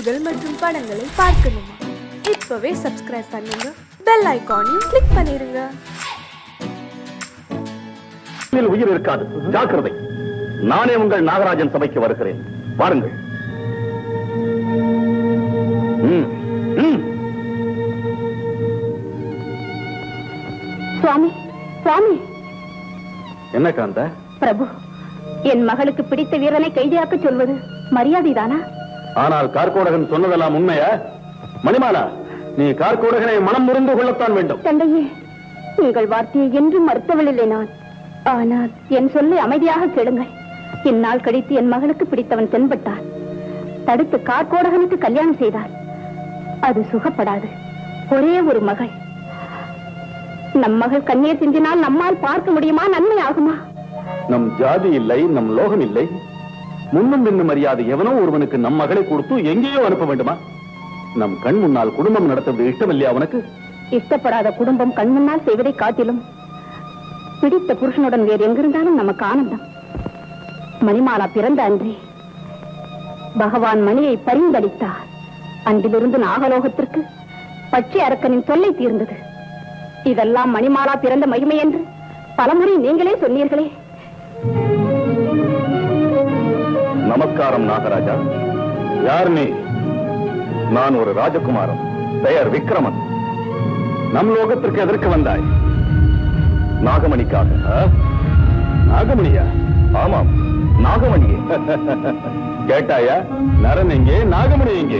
நிகழ்ச்சிகள் மற்றும் படங்களை பார்க்கணுமா இப்பவே சப்ஸ்கிரைப் பண்ணுங்க பெல் ஐகானையும் கிளிக் பண்ணிருங்க இதில் உயிர் இருக்காது ஜாக்கிரதை நானே உங்கள் நாகராஜன் சபைக்கு வருகிறேன் வாருங்கள் ம், ம். சுவாமி சுவாமி என்ன காந்த பிரபு என் மகளுக்கு பிடித்த வீரனை கைதியாக்க சொல்வது மரியாதைதானா ஆனால் கார்கோடகன் சொன்னதெல்லாம் உண்மையா மணிமாலா நீ கார்கோடகனை மனம் முறிந்து கொள்ளத்தான் வேண்டும் தந்தையே உங்கள் வார்த்தையை என்றும் மறுத்தவளில்லை நான் ஆனால் என் சொல்லை அமைதியாக கேளுங்கள் இந்நாள் கழித்து என் மகளுக்கு பிடித்தவன் தென்பட்டான் தடுத்து கார்கோடகனுக்கு கல்யாணம் செய்தார் அது சுகப்படாது ஒரே ஒரு மகள் நம் மகள் கண்ணீர் சிந்தினால் நம்மால் பார்க்க முடியுமா நன்மை ஆகுமா நம் ஜாதி இல்லை நம் லோகம் இல்லை முன்னும் பின்னும் மரியாதை எவனோ ஒருவனுக்கு நம் மகளை கொடுத்து எங்கேயோ அனுப்ப வேண்டுமா நம் கண் முன்னால் குடும்பம் நடத்துவது இஷ்டமில்லையா அவனுக்கு இஷ்டப்படாத குடும்பம் கண்முன்னால் செய்வதை காட்டிலும் பிடித்த புருஷனுடன் வேறு எங்கிருந்தாலும் நமக்கு ஆனந்தம் மணிமாலா பிறந்த அன்றே பகவான் மணியை பரிந்தளித்தார் அன்றிலிருந்து நாகலோகத்திற்கு பட்சி அரக்கனின் தொல்லை தீர்ந்தது இதெல்லாம் மணிமாலா பிறந்த மகிமை என்று பலமுறை நீங்களே சொன்னீர்களே நமஸ்காரம் நாகராஜா யார் நீ நான் ஒரு ராஜகுமாரன் பெயர் விக்ரமன் நம் லோகத்திற்கு எதற்கு வந்தாய் நாகமணிக்காக ஆ? நாகமணியா ஆமாம் நாகமணியே கேட்டாயா நரன் எங்கே நாகமணி எங்கே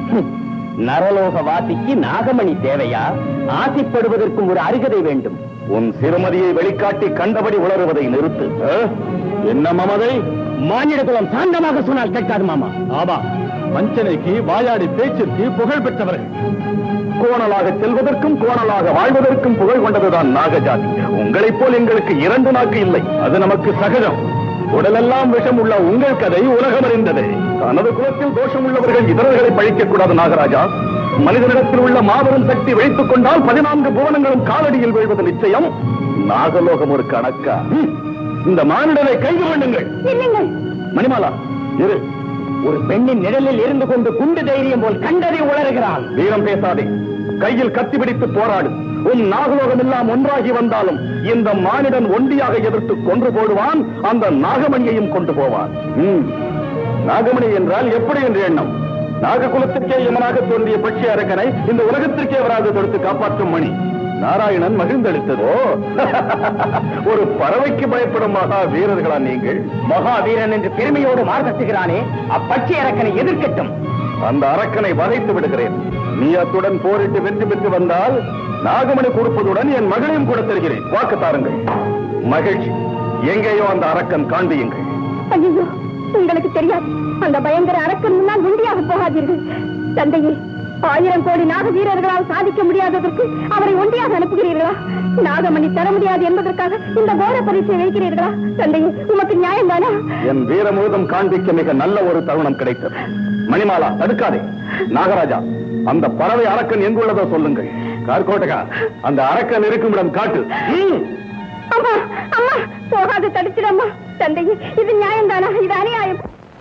நரலோக வாசிக்கு நாகமணி தேவையா ஆசைப்படுவதற்கும் ஒரு அருகதை வேண்டும் உன் சிறுமதியை வெளிக்காட்டி கண்டபடி உளறுவதை நிறுத்து ஆ? என்ன மமதை மானிட குலம் சாந்தமாக சொன்னால் கேட்காது மாமா ஆமா வஞ்சனைக்கு வாயாடி பேச்சிற்கு புகழ் பெற்றவர்கள் கோணலாக செல்வதற்கும் கோணலாக வாழ்வதற்கும் புகழ் கொண்டதுதான் நாகஜாதி உங்களைப் போல் எங்களுக்கு இரண்டு நாக்கு இல்லை அது நமக்கு சகஜம் உடலெல்லாம் விஷம் உள்ள உங்கள் கதை உலகம் அறிந்தது தனது குலத்தில் தோஷம் உள்ளவர்கள் இதரர்களை பழிக்கக் கூடாது நாகராஜா மனிதனிடத்தில் உள்ள மாபெரும் சக்தி வைத்துக் கொண்டால் பதினான்கு புவனங்களும் காலடியில் வீழ்வது நிச்சயம் நாகலோகம் ஒரு கணக்கா ம், இந்த மானிடரை கைது பண்ணுங்கள் இல்லைங்கள் மணிமாலா இரு ஒரு பெண்ணின் நிழலில் இருந்து கொண்டு குண்டு தைரியம் போல் கண்டதை உளறுகிறான் வீரம் பேசாதே கையில் கத்தி பிடித்து போராடு உன் நாகலோகம் எல்லாம் ஒன்றாகி வந்தாலும் இந்த மானிடன் ஒண்டியாக எதிர்த்து கொன்று போடுவான் அந்த நாகமணியையும் கொண்டு போவான் ம். நாகமணி என்றால் எப்படி என்று எண்ணம் நாககுலத்திற்கே யமனாக தோன்றிய பட்சி அரக்கனை இந்த உலகத்திற்கே வராது தொடுத்து காப்பாற்றும் மணி நாராயணன் மகிழ்ந்தளித்ததோ ஒரு பறவைக்கு பயப்படும் மகா வீரர்களா நீங்கள் மகாவீரன் என்று பெருமையோடு மார்கட்டுகிறானே அப்பட்சி அரக்கனை எதிர்க்கட்டும் அந்த அரக்கனை வதைத்து விடுகிறேன் நீ அத்துடன் போரிட்டு வெற்றி பெற்று வந்தால் நாகமணி கொடுப்பதுடன் என் மகளையும் கூட தருகிறேன் வாக்கு தாருங்கள் மகிழ்ச்சி எங்கேயோ அந்த அரக்கன் காண்பியுங்கள் ஐயோ உங்களுக்கு தெரியாது அந்த பயங்கர அரக்கன் முன்னால் உண்டியாக போகாதீர்கள் தந்தையே ஆயிரம் கோடி நாக வீரர்களால் சாதிக்க முடியாததற்கு அவரை ஒண்டியாக அனுப்புகிறீர்களா நாகமணி தர முடியாது என்பதற்காக இந்த கோர பரிசை வைக்கிறீர்களா தந்தையே உமக்கு நியாயம் தானா என் வீரமுழுதும் காண்பிக்க மிக நல்ல ஒரு தருணம் கிடைத்தது மணிமாலா தடுக்காதே நாகராஜா அந்த பறவை அரக்கன் எங்குள்ளதோ சொல்லுங்கள் கார்கோட்டகா அந்த அரக்கன் இருக்கும் இடம் காட்டு ம். அம்மா அம்மா போகாது தடுச்சிடம்மா தந்தையே இது நியாயம் தானா இது அநியாயம்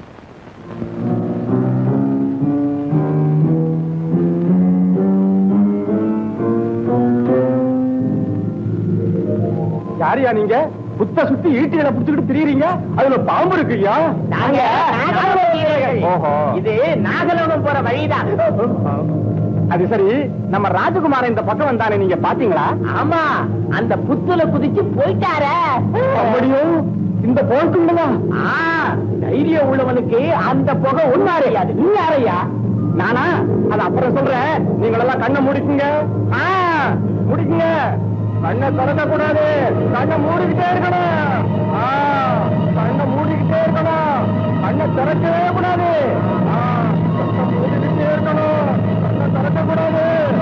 யாரையா நீங்க புத்த சுத்தி ஈட்டிகளை புடிச்சுக்கிட்டு திரியறீங்க அதுல பாம்பு இருக்குயா நாங்க நாகலோக வீரர்கள். ஓஹோ. இது நாகலோகம் போற வழிதான் அது சரி நம்ம ராஜகுமாரன் இந்த பக்கம் வந்தானே நீங்க பாத்தீங்களா ஆமா அந்த புத்துல குதிச்சு போயிட்டாரே அப்படியும் இந்த போக்குங்களா ஆ, தைரியம் உள்ளவனுக்கு அந்த புகை ஒண்ணாரையாது நீ யாரையா நானா அது அப்புறம் சொல்றேன் நீங்களெல்லாம் கண்ணை முடிக்குங்க ஆ, முடிக்குங்க கண்ணை திறக்க கூடாது கண்ணை மூடிக்கிட்டே இருக்கணும் ஆ, கண்ணை மூடிக்கிட்டே இருக்கணும் கண்ணை திறக்கவே கூடாது ஆ, கண்ணை மூடிக்கிட்டே இருக்கணும் கண்ணை திறக்க கூடாது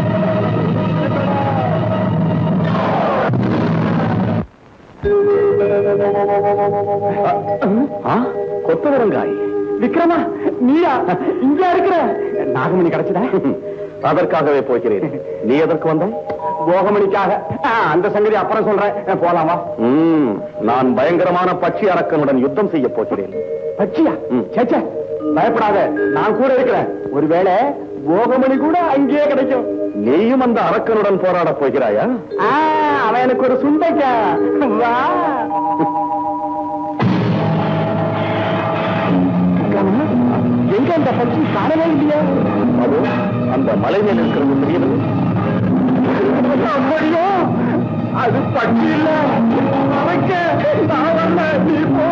கொத்தவரங்காய் விக்ரமா நீயா இங்க இருக்கிற நாகமணி கிடைச்சதா அதற்காகவே போகிறேன் நீ எதற்கு வந்தாய் போகமணிக்காக அந்த சங்கதி அப்புறம் சொல்றேன் போலாமா நான் பயங்கரமான பட்சி அரக்கனுடன் யுத்தம் செய்ய போகிறேன் பட்சியா சேச்சே பயப்படாத நான் கூட இருக்கிறேன் ஒருவேளை போகமணி கூட அங்கேயே கிடைக்கும் நீயும் அந்த அரக்கனுடன் போராட போகிறாயா அவன் எனக்கு ஒரு சுண்டைக்கா வா எங்க அந்த பட்சி காணவே இல்லையா அது அந்த மலை மேல் இருக்கிறது தெரியவில்லை அப்படியோ அது பட்சி இல்ல அரக்க நான் வரல நீ போ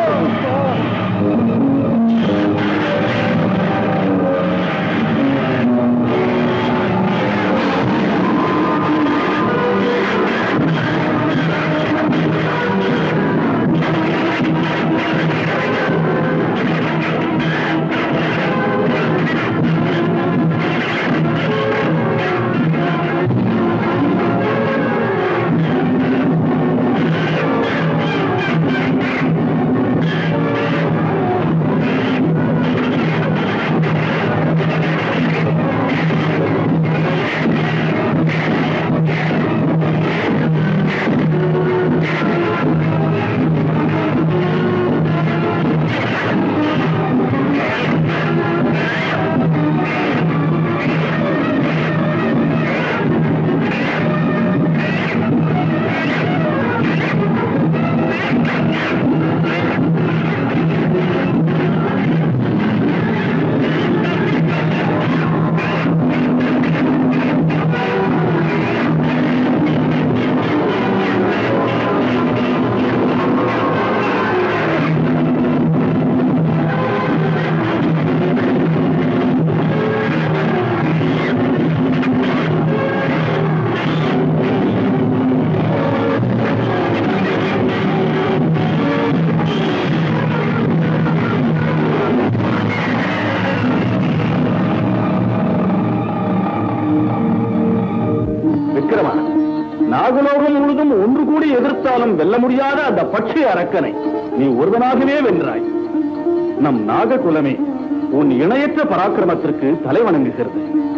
விக்ரமா நாகலோகம் முழுதும் ஒன்று கூடி எதிர்த்தாலும் வெல்ல முடியாத அந்த பட்சி அரக்கனை நீ ஒருவனாகவே வென்றாய் நம் நாக குலமே உன் இணையற்ற பராக்கிரமத்திற்கு தலை வணங்குகிறது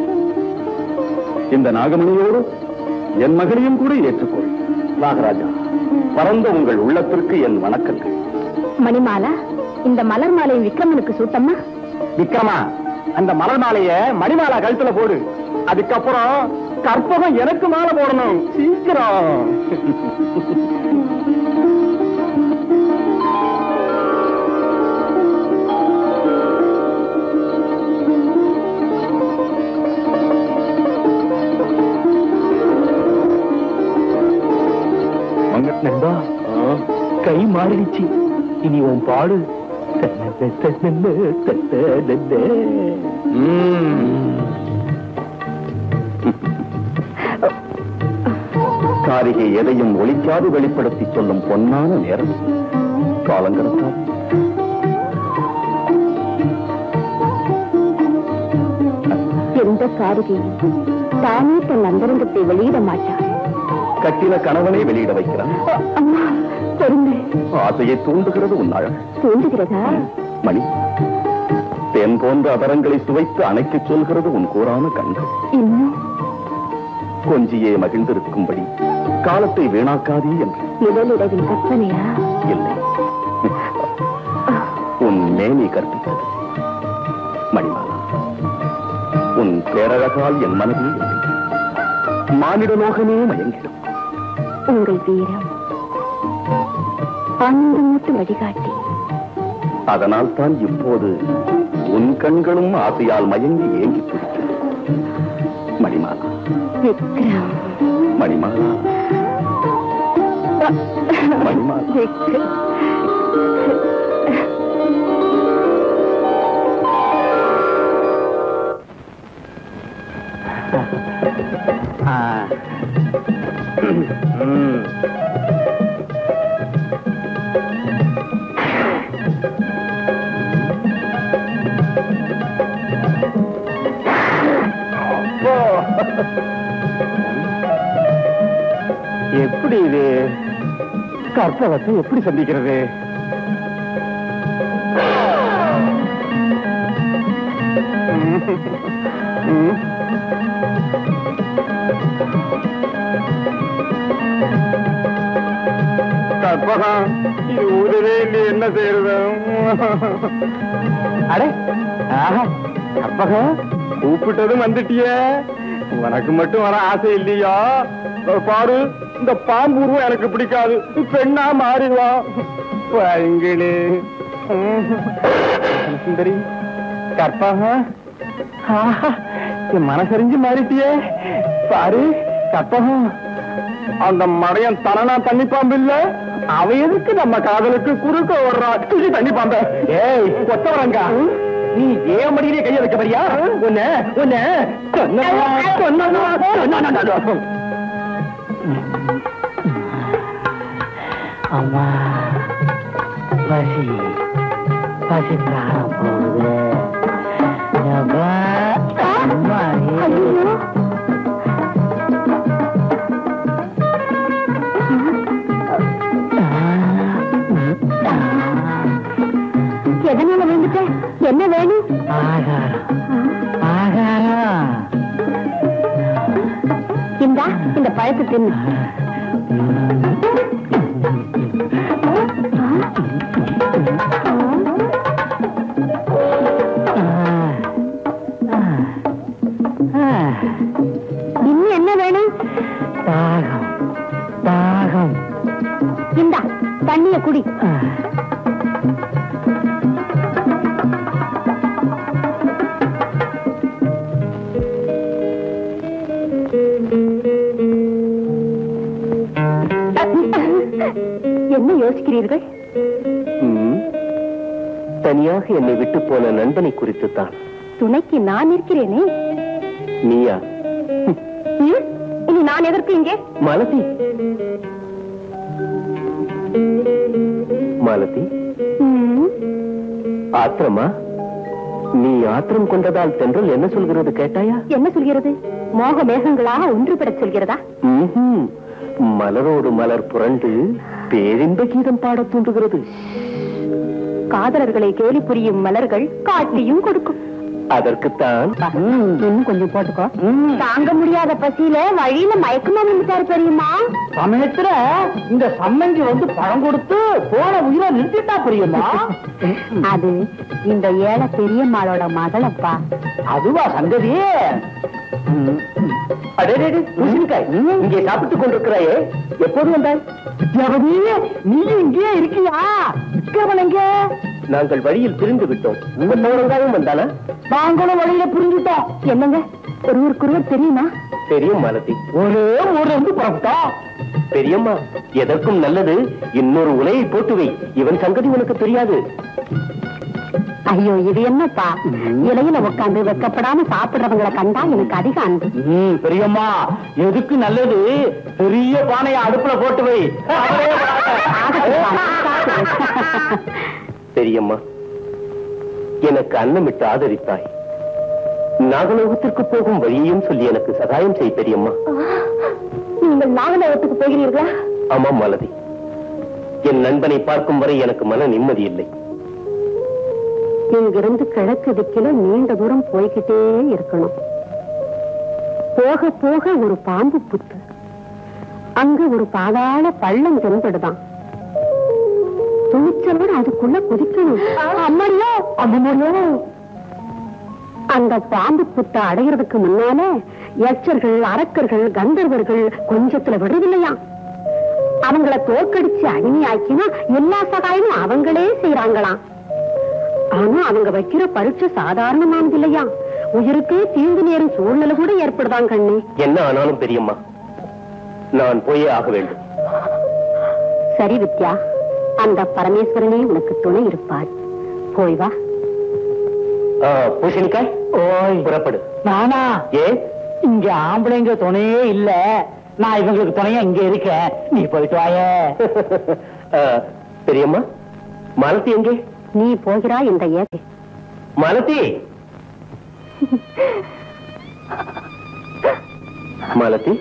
இந்த நாகமணியோடு என் மகனையும் கூட ஏற்றுக்கொள் நாகராஜா பரந்த உங்கள் உள்ளத்திற்கு என் வணக்கங்கள் மணிமாலா இந்த மலர் மாலை விக்ரமனுக்கு சூட்டம்மா விக்ரமா அந்த மலர் மாலைய மணிமாலா கழுத்துல போடு அதுக்கப்புறம் கற்பகம் எனக்கு மாலை போடணும் சீக்கிரம் நண்பா கை மாறிடுச்சு இனி உன் பாடு காரிகை எதையும் ஒளிக்காது வெளிப்படுத்தி சொல்லும் பொன்னான நேரம் காலங்கரத்தால் எந்த காரிகையும் தானே தன் அந்தரங்கத்தை வெளியிட மாட்டான் கட்டின கணவனை வெளியிட வைக்கிறான் அம்மா பொறுமை ஆசையை தூண்டுகிறது உன் அழகு தூண்டுகிறதா மணி தேன் போன்ற அதரங்களை சுவைத்து அணைக்கச் சொல்கிறது உன் கூறான கண்கள் இன்னும் கொஞ்சியே மகிழ்ந்திருக்கும்படி காலத்தை வீணாக்காதே என்று முதலிரவின் கற்பனையா இல்லை உன் மேனி கற்பித்தது மணிமாலா உன் பேரழகால் என் மனதில் இல்லை மானிட லோகமே மயங்கிடும் உங்கள் வீரம் ஆனந்தமூட்டு வழிகாட்டி அதனால் தான் இப்போது உன் கண்களும் ஆசையால் மயங்கி ஏங்கி துடிக்கிறது மணிமாலா விக்ரம் மணிமாலா மணிமாலா விக்ரம் எப்படி இது கற்பகத்தை எப்படி சந்திக்கிறது ம். கற்பகம் இது ஊதவே இல்லை என்ன செய்யறது அடே ஆஹா கற்பகம் கூப்பிட்டதும் வந்துட்டியே உனக்கு மட்டும் வர ஆசை இல்லையா இதோ பாரு இந்த பாம்பு உருவம் எனக்கு பிடிக்காது பெண்ணா மாறிடுவா பைங்கிளி சுந்தரி கற்பகம் ஆஹா, என் மனசறிஞ்சு மாறிட்டியே பாரு கற்பகம் அந்த மடையன் தனனா தண்ணி பாம்பு இல்ல அவ எதுக்கு நம்ம காதலுக்கு குறுக்க ஓடுறா துணி தண்ணி பாம்ப ஏய் கொத்தவரங்கா நீ ஏன் மடியிலே கைய வைக்க வரியா உன்ன உன்ன கொன்னவா, கொன்னவா, கொன்னவா. அம்மா பசி பசி பிராணம் போகுது அப்பா, அம்மா, ஏ- எதனால விழுந்துட்ட என்ன வேணும் ஆகாரம் ஆகாரம் இந்தா இந்த பழத்தை தின்னு இன்னும் என்ன வேணும் தாகம் தாகம் இந்தா தண்ணிய குடி என்ன யோசிக்கிறீர்கள் ம். தனியாக என்னை விட்டு போன நண்பனை குறித்துத்தான் துணைக்கு நான் இருக்கிறேனே நீயா ம்? இனி நான் எதற்கு இங்கே மாலதி மாலதி ம், ஆத்திரமா நீ ஆத்திரம் கொண்டதால் தென்றல் என்ன சொல்கிறது கேட்டாயா என்ன சொல்கிறது மோக மேகங்களாக ஒன்றுபடச் சொல்கிறதா ம்ஹும். மலரோடு மலர் புரண்டு பேரின்ப கீதம் பாடத் தூண்டுகிறது காதலர்களை கேலி புரியும் மலர்கள் காட்டியும் கொடுக்கும் அதற்குத்தான் இன்னும் கொஞ்சம் போட்டுக்கோ தாங்க முடியாத பசியில வழியில மயக்கமா வந்துட்டாரு பெரியம்மா சமயத்துல இந்த சம்மங்கி வந்து பழம் கொடுத்து போன உயிரை நிறுத்திட்டா புரியுமா அது இந்த ஏழை பெரியம்மாளோட மகளப்பா அதுவா சங்கதியே அடேடே பூசணிக்காய் இங்கே சாப்பிட்டுக் கொண்டிருக்கிறாயே எப்போது வந்தாய் வித்யாபதி நீ இங்கேயே இருக்கியா விக்ரமன் எங்க நாங்கள் வழியில் பிரிந்து விட்டோம் கொத்தவரங்காயும் வந்தானா நாங்களும் வழியில புரிஞ்சுட்டோம் என்னங்க ஒருவருக்கொருவர் தெரியுமா தெரியும் மாலதி ஒரே ஊர்ல இருந்து புறப்பட்டோம் பெரியம்மா எதற்கும் நல்லது இன்னொரு உலையை போட்டு வை இவன் சங்கதி உனக்கு தெரியாது ஐயோ இது என்னப்பா இலையில உட்காந்து வெக்கப்படாம சாப்பிடுறவங்களை கண்டா எனக்கு அதிக அன்பு ம், பெரியம்மா எதுக்கு நல்லது பெரிய பானைய அடுப்புல போட்டு வை அவரே வராங்க. பெரியம்மா எனக்கு அன்னமிட்டு ஆதரித்தாய் நாகலோகத்திற்கு போகும் வழியையும் சொல்லி எனக்கு சகாயம் செய் பெரியம்மா நீங்கள் நாகலோகத்துக்கு போகிறீர்களா ஆமாம் மாலதி என் நண்பனை பார்க்கும் வரை எனக்கு மன நிம்மதி இல்லை இங்கிருந்து கிழக்கு திக்கில நீண்ட தூரம் போய்கிட்டே இருக்கணும் போக போக ஒரு பாம்பு புத்து அங்க ஒரு பாதாள பள்ளம் தென்படுதான் துணிச்சலோட அதுக்குள்ள குதிக்கணும் அம்மடியோ அம்மடியோ அந்த பாம்பு புத்தை அடைகிறதுக்கு முன்னால யட்சர்கள் அரக்கர்கள் கந்தர்வர்கள் கொஞ்சத்துல விடுறதில்லையா அவங்கள தோற்கடிச்சு அடிமையாக்கினா எல்லா சகாயமும் அவங்களே செய்யறாங்களாம் ஆனா அவங்க வைக்கிற பரீட்சை சாதாரணமானது இல்லையா உயிருக்கே தீங்கு நேரும் சூழ்நிலை கூட ஏற்படுதான் கண்ணே என்ன ஆனாலும் பெரியம்மா நான் போயே ஆக வேண்டும் சரி வித்யா அந்த பரமேஸ்வரனே உனக்கு துணை இருப்பாள் போய் வா ஆ, பூசணிக்காய் ஓய் புறப்படு நானா ஏ இங்க ஆம்பளைங்க துணையே இல்ல நான் இவங்களுக்கு துணையா இங்க இருக்கேன் நீ போயிட்டு வாயே ஆ, பெரியம்மா மாலதி எங்கே நீ போகிறாய் இந்த ஏகை மாலதி மாலதி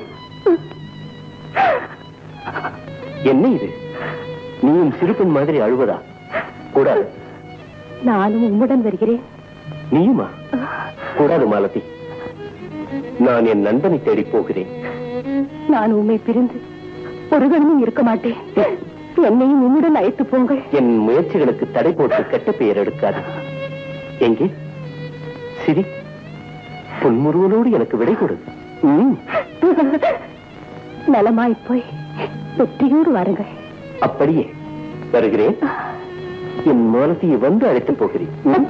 என்ன இது நீயும் சிறுபெண் மாதிரி அழுவதா கூடாது நானும் உம்முடன் வருகிறேன் நீயுமா கூடாது மாலதி நான் என் நண்பனை தேடி போகிறேன் நான் உண்மை பிரிந்து ஒரு கணமும் இருக்க மாட்டேன் என்னையும் உன்னுடன் அழைத்து போங்கள் என் முயற்சிகளுக்கு தடை போட்டு கெட்ட பெயர் எடுக்காது எங்கே சிரி புன்முறுவலோடு எனக்கு விடை கொடு ம், நலமாய் போய் வெற்றியூர் வாருங்கள் அப்படியே வருகிறேன் என் மூலத்தையை வந்து அழைத்து போகிறேன் ம்.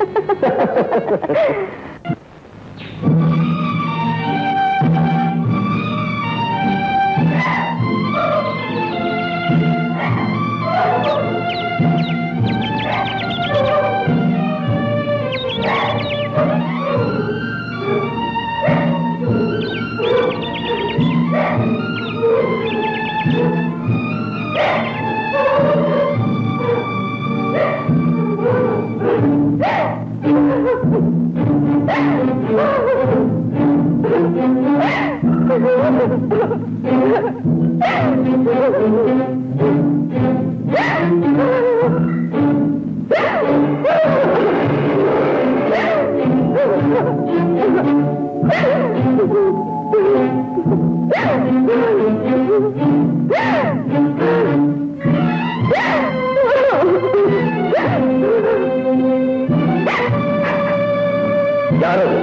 யாரது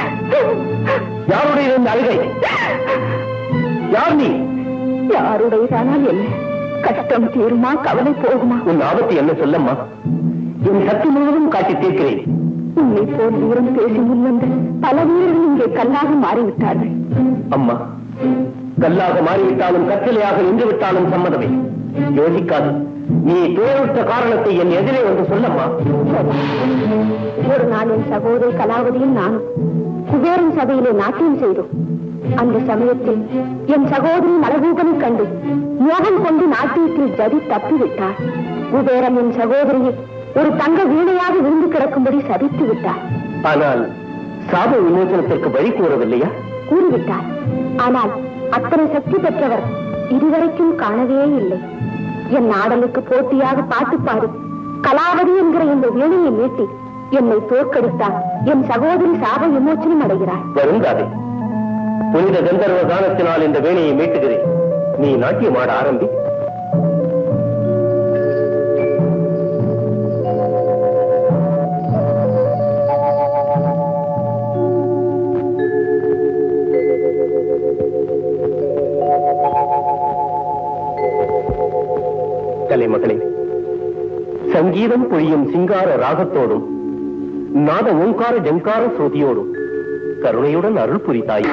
யாருடைய இந்த அழுகை யார் நீ யாருடையதானால் என்ன கஷ்டம் தீருமா கவலை போகுமா உன் ஆபத்து என்ன சொல்லம்மா என் சக்தி முழுவதும் காட்டி தீர்க்கிறேன் உன்னை போல் வீரம் பேசி முன்வந்த பல வீரர்கள் இங்கே கல்லாக மாறிவிட்டார்கள் அம்மா கல்லாக மாறிவிட்டாலும் கற்சிலையாக நின்று விட்டாலும் சம்மதமே யோசிக்காது நீ துயருற்ற காரணத்தை என் எதிரே வந்து சொல்லம்மா ஒரு நாள் என் சகோதரி கலாவதியும் நானும் குபேரன் சபையிலே நாட்டியம் செய்தோம் அந்த சமயத்தில் என் சகோதரி மலகூபனை கண்டு மோகம் கொண்டு நாட்டியத்தில் ஜதி தப்பிவிட்டார் குபேரன் என் சகோதரியை ஒரு தங்க வீணையாக விழுந்து கிடக்கும்படி சதித்து விட்டார் ஆனால் சாப விமோசனத்திற்கு வழி கூறவில்லையா கூறிவிட்டார் ஆனால் அத்தனை சக்தி பெற்றவர் இதுவரைக்கும் காணவே இல்லை என் ஆடலுக்கு போட்டியாக பாட்டு பாடி கலாவதி என்கிற இந்த வீணையை மீட்டி என்னை தோற்கடித்தார் என் சகோதரி சாப விமோச்சனம் அடைகிறார் வருந்தாதே புனித கந்தர்வ கானத்தினால் இந்த வேணையை மீட்டுகிறேன் நீ நாட்டியமாட ஆரம்பி கலைமகளே சங்கீதம் பொழியும் சிங்கார ராகத்தோடும் நாத ஓங்கார ஜங்கார ஸ்ருதியோடும் கருணையுடன் அருள் புரித்தாய்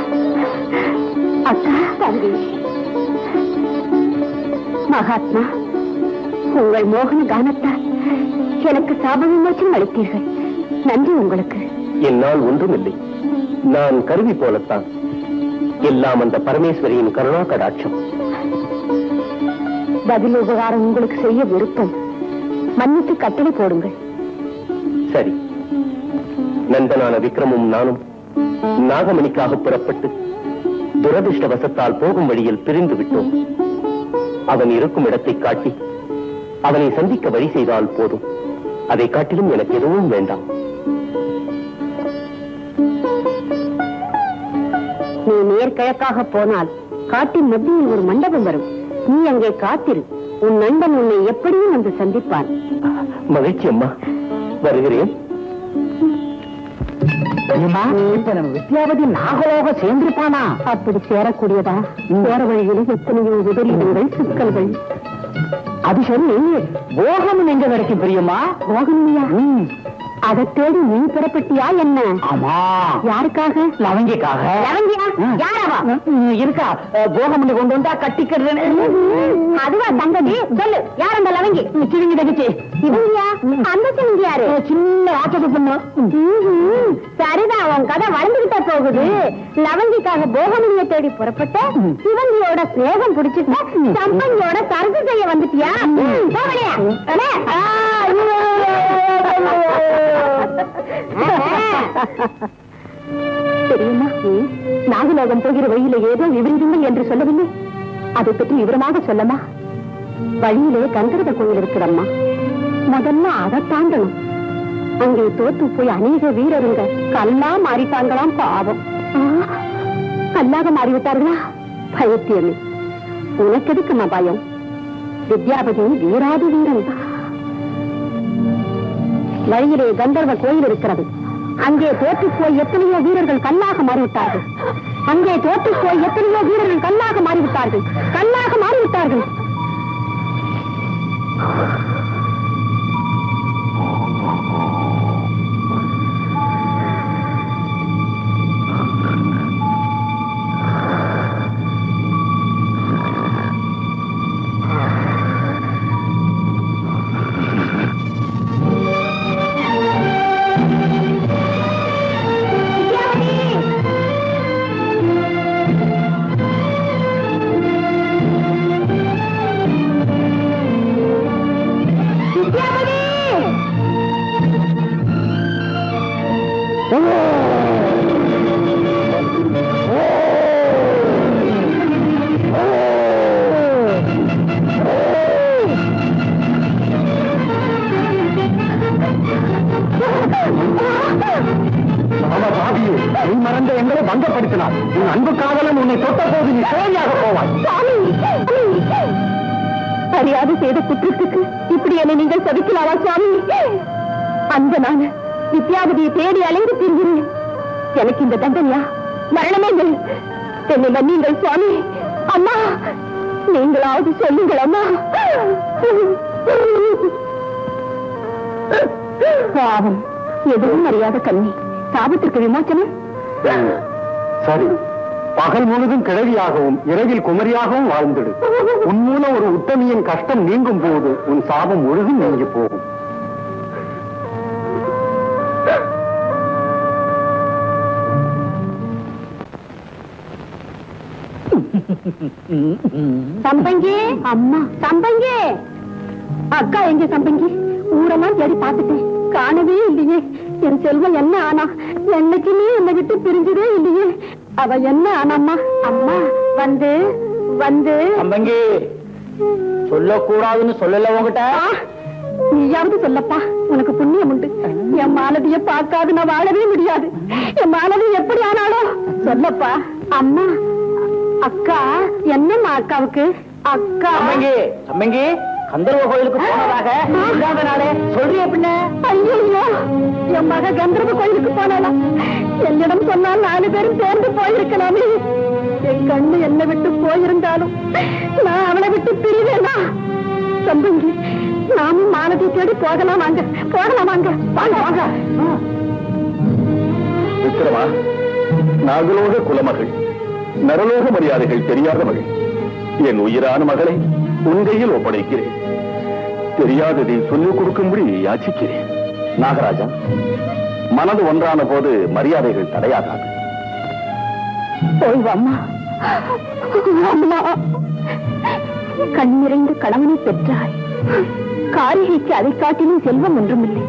அக்கா தம்பி மகாத்மா உங்கள் மோகன கானத்தால் எனக்கு சாப விமோச்சனம் அளித்தீர்கள் நன்றி உங்களுக்கு என்னால் ஒன்றுமில்லை நான் கருவி போலத்தான் எல்லாம் அந்த பரமேஸ்வரியின் கருணா கடாட்சம் பதில் உபகாரம் உங்களுக்கு செய்ய விருப்பம் மன்னித்து கட்டளை போடுங்கள் சரி நண்பனான விக்ரமும் நானும் நாகமணிக்காக புறப்பட்டு துரதிருஷ்டவசத்தால் போகும் வழியில் பிரிந்து விட்டோம் அவன் இருக்கும் இடத்தை காட்டி அவனை சந்திக்க வழி செய்தால் போதும் அதை காட்டிலும் எனக்கு எதுவும் வேண்டாம் நீ நேர்கிழக்காக போனால் காட்டின் மத்தியில் ஒரு மண்டபம் வரும் நீ அங்கே காத்திரு உன் நண்பன் உன்னை எப்படியும் வந்து சந்திப்பான் மகிழ்ச்சி அம்மா வருகிறேன் இப்ப நம்ம வித்யாவதி நாகலோக சேர்ந்திருப்பானா அப்படி சேரக்கூடியதா போற வழியில் எத்தனையோ விபரீதங்கள் சிக்கல்கள் அது சரி போகம் எங்க கிடைக்கும் பிரியமா போகணுமையா அதை தேடி நீ புறப்பட்டியா என்ன ஆமா யாருக்காக லவங்கிக்காக லவங்கியா? ம். யாரவா? ம், ம், இருக்கா போகம் கொண்டு வந்தா கட்டிக்கிறேன்னு அதுவா தங்கதி சொல்லு யார் அந்த லவங்கி சிவிங்கி தங்கச்சி இவங்கயா? அந்த சிவங்க யாரு சின்ன ராட்சச பொண்ணு ம்ஹும். சரிதான் அவன் கதை வளர்ந்துகிட்ட போகுது லவங்கிக்காக போகமணியை தேடி புறப்பட்ட சிவங்கியோட சிநேகம் பிடிச்சிட்ட சம்பங்கியோட சரசு செய்ய வந்துட்டியா போகலையா அண்ணே. ஆ, தெரியுமா நாகலோகம் போகிற வழியில ஏதோ விபரீதங்கள் என்று சொல்லவில்லை அதை பற்றி விவரமாக சொல்லமா வழியிலே கந்தரத கோயில் இருக்கிறம்மா முதல்ல அதை தாண்டணும் அங்கே தோத்து போய் அநேக வீரருங்க கல்லா மாறிட்டாங்களாம் பாவம் ஆ, கல்லாக மாறிவிட்டார்களா பயத்தியமே உனக்கு எதுக்குமா பயம் வித்யாபதி வீராதி வீரன் வழியிலே கந்தர்வ கோயில் இருக்கிறது அங்கே தோற்றுப் போய் எத்தனையோ வீரர்கள் கல்லாக மாறிவிட்டார்கள் அங்கே தோற்றுப் போய் எத்தனையோ வீரர்கள் கல்லாக மாறிவிட்டார்கள் கல்லாக மாறிவிட்டார்கள் அவ பாவியே நீ மறந்த எங்களை பங்கப்படுத்தினார் உன் அன்பு காதலன் உன்னை தொட்ட போது நீ தோழியாக போவாய் அறியாது செய்த குற்றத்துக்கு இப்படி என்னை நீங்கள் சபிக்கலாமா சுவாமி அந்த நான் வித்யாபதியை தேடி அலைந்து திரிகிறேன் எனக்கு இந்த தண்டனையா மரணமே இல்லை. என்னை மன்னியுங்கள் சுவாமி அம்மா நீங்களாவது சொல்லுங்கள் அம்மா பாவம் எதுவும் அறியாத கண்ணி சாபத்திற்கு விமோச்சனம் சரி பகல் முழுதும் கிழவியாகவும் இரவில் குமரியாகவும் வாழ்ந்திடு உன் மூலம் ஒரு உத்தமியின் கஷ்டம் நீங்கும் போது உன் சாபம் முழுதும் நீங்கி போகும் சம்பங்கி அம்மா சம்பங்கி அக்கா எங்க சம்பங்கி ஊரெல்லாம் தேடி பார்த்துட்டேன் காணவே இல்லையே என் செல்வம் என்ன ஆனா என்னைக்குமே என்னை விட்டு பிரிஞ்சதே இல்லையே அவ என்ன ஆனாம்மா அம்மா வந்து வந்து சம்பங்கி சொல்லக்கூடாதுன்னு சொல்லல உங்ககிட்ட ஆ, நீயாவது சொல்லப்பா உனக்கு புண்ணியம் உண்டு என் மாலதிய பார்க்காது நான் வாழவே முடியாது என் மாலதி எப்படி ஆனாலும் சொல்லப்பா அம்மா அக்கா என்னம்மா அக்காவுக்கு அக்கா சம்பங்கி சம்பங்கி கந்தர்வ கோயிலுக்கு போனதாக இல்லாத நாளே சொல்றிய பின்ன ஐயோ என் மக கந்தர்வ கோயிலுக்கு போனாளா என்னிடம் சொன்னால் நாலு பேரும் சேர்ந்து போயிருக்கலாமே என் கண்ணு என்னை விட்டு போயிருந்தாலும் நான் அவளை விட்டு பிரிவேனா சம்பங்கி நாமும் மாலதி தேடி போகலாம் வாங்க போகலாம் வாங்க வாங்க வாங்க விக்ரமா நாகலோக குலமகள் நரலோக மரியாதைகள் தெரியாத மகள் என் உயிரான மகளை உன் கையில் ஒப்படைக்கிறேன் தெரியாததை சொல்லிக் கொடுக்கும்படி யாச்சிக்கிறேன் நாகராஜா மனது ஒன்றான போது மரியாதைகள் தடையாகாது போய் அம்மா அம்மா கண் நிறைந்த கணவனை பெற்றாய் காரிகைக்கு அதை காட்டிலும் செல்வம் ஒன்றுமில்லை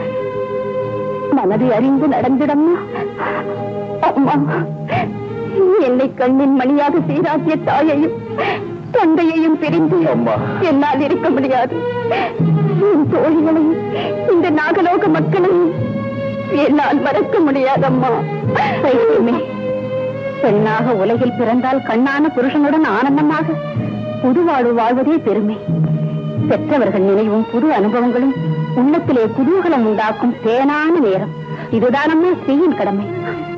மனதை அறிந்து நடந்திடம்மா அம்மா என்னை கண்ணின் மணியாக சீராக்கிய தாயையும் தந்தையையும் பிரிந்து அம்மா. என்னால் இருக்க முடியாது என் தோழிகளையும் இந்த நாகலோக மக்களையும் என்னால் மறக்க முடியாதம்மா பைத்தியமே பெண்ணாக உலகில் பிறந்தால் கண்ணான புருஷனுடன் ஆனந்தமாக புதுவாழ்வு வாழ்வதே பெருமை பெற்றவர்கள் நினைவும் புது அனுபவங்களும் உள்ளத்திலே குதூகலம் உண்டாக்கும் தேனான நேரம் இதுதானம்மா ஸ்ரீயின் கடமை